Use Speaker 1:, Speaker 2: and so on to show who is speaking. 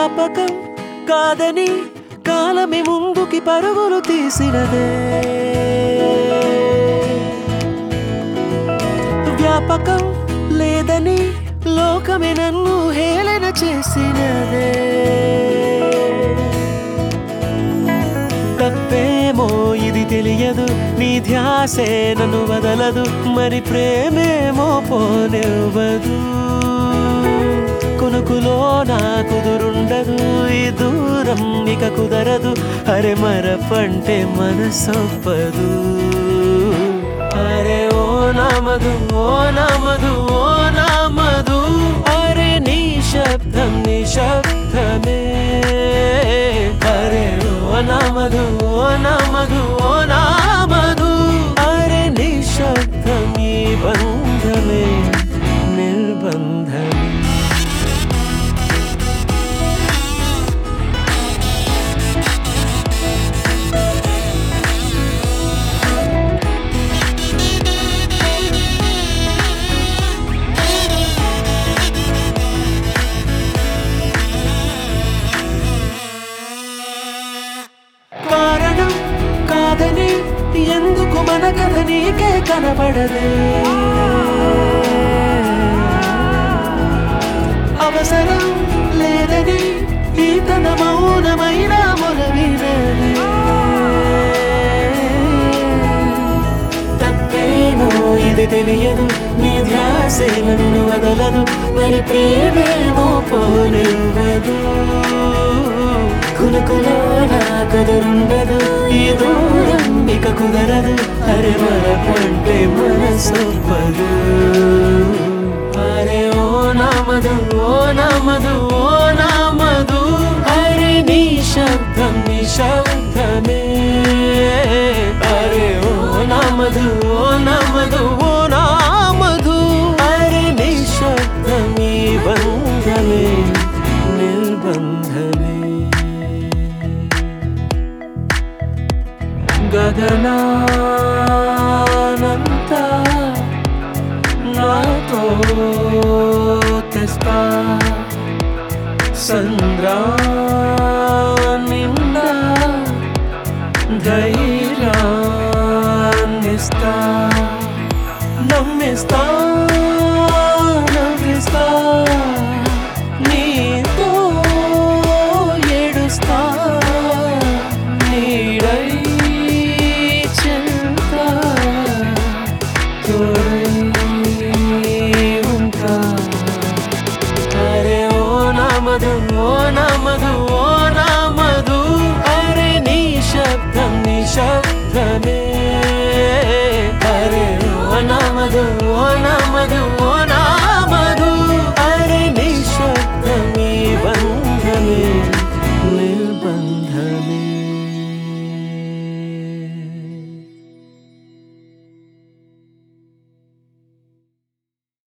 Speaker 1: జ్ఞాపకం కాదని కాలమే ముందుకి పరుగులు తీసినదే వ్యాపకం లేదని లోకమే నన్ను హేళన చేసినదే తప్పేమో ఇది తెలియదు నీ ధ్యాసే నన్ను వదలదు మరి ప్రేమేమో పోనివ్వదు కొనుకులో నా కుదురుండదు ఈ దూరం ఇక కుదరదు అరే మరపంటే మనసొప్పదు అరే ఓ నామదు ఓ నామదు ఓ నామదు అరే నీ శబ్దం నీ శబ్దమే అరే ఓ నామదు ఓ నామదు ఓ నామదు అరే నీ శబ్దం ఈ బంధమే నిర్బంధమే కారణం కాదని ఎందుకు మన కథ నీకే కనబడదే అవసరం లేదని ఈ తన మౌనమైన మొరవినది తప్పేమో ఇది తెలియదు నీ ధ్యాసే నన్ను వదలదు మరి ప్రేమేమో పోనివ్వదు కునుకులో నా కదురుండదు ఈ దూరం ఇక కుదరదు అరే మరపంటే మనసొప్పదు అరే ఓ నామదు ఓ నామదు ఓ నామదు అరే నీ శబ్దం నీ శబ్దమే అరే ఓ నామదు ఓ నామదు ఓ నామదు అరే నీ శబ్దం ఈ బంధమే నిర్బంధమే గగనానంత నాతో తెస్తా సంద్రా నిండా ధైర్యాన్నిస్తా నమ్మిస్తా